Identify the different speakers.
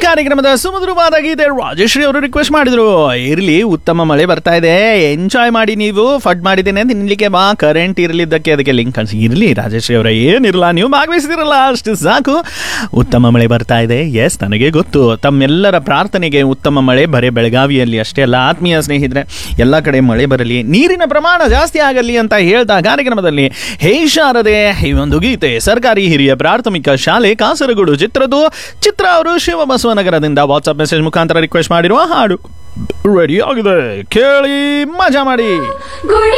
Speaker 1: ಕಾರ್ಯಕ್ರಮದ ಸುಮಧುರವಾದ ಗೀತೆ ರಾಜಶ್ರೀ ಅವರು ರಿಕ್ವೆಸ್ಟ್ ಮಾಡಿದ್ರು ಇರ್ಲಿ ಉತ್ತಮ ಮಳೆ ಬರ್ತಾ ಇದೆ ಎಂಜಾಯ್ ಮಾಡಿ ನೀವು ಫಡ್ ಮಾಡಿದ್ದೇನೆ ತಿನ್ಲಿಕ್ಕೆ ಬಾ ಕರೆಂಟ್ ಇರಲಿದ್ದಕ್ಕೆ ಅದಕ್ಕೆ ಲಿಂಕ್ ಕಳಿಸಿ ಇರ್ಲಿ ರಾಜಶ್ರೀ ಅವರೇ ಏನಿರಲ್ಲ ನೀವು ಭಾಗವಹಿಸಿದಿರಲ್ಲ ಅಷ್ಟು ಸಾಕು ಉತ್ತಮ ಮಳೆ ಬರ್ತಾ ಇದೆ ಎಸ್ ನನಗೆ ಗೊತ್ತು ತಮ್ಮೆಲ್ಲರ ಪ್ರಾರ್ಥನೆಗೆ ಉತ್ತಮ ಮಳೆ ಬರೀ ಬೆಳಗಾವಿಯಲ್ಲಿ ಅಷ್ಟೇ ಅಲ್ಲ ಆತ್ಮೀಯ ಸ್ನೇಹಿತರೆ ಎಲ್ಲ ಕಡೆ ಮಳೆ ಬರಲಿ ನೀರಿನ ಪ್ರಮಾಣ ಜಾಸ್ತಿ ಆಗಲಿ ಅಂತ ಹೇಳ್ತಾ ಕಾರ್ಯಕ್ರಮದಲ್ಲಿ ಹೇ ಶಾರದೆ ಈ ಒಂದು ಗೀತೆ ಸರ್ಕಾರಿ ಹಿರಿಯ ಪ್ರಾಥಮಿಕ ಶಾಲೆ ಕಾಸರಗೋಡು ಚಿತ್ರದ್ದು ಚಿತ್ರ ಅವರು ಶಿವಬಸವನಗರದಿಂದ ವಾಟ್ಸ್ಆಪ್ ಮೆಸೇಜ್ ಮುಖಾಂತರ ರಿಕ್ವೆಸ್ಟ್ ಮಾಡಿರುವ ಹಾಡು ರೆಡಿ ಆಗಿದೆ ಕೇಳಿ ಮಜಾ ಮಾಡಿ
Speaker 2: ಗುಡಿ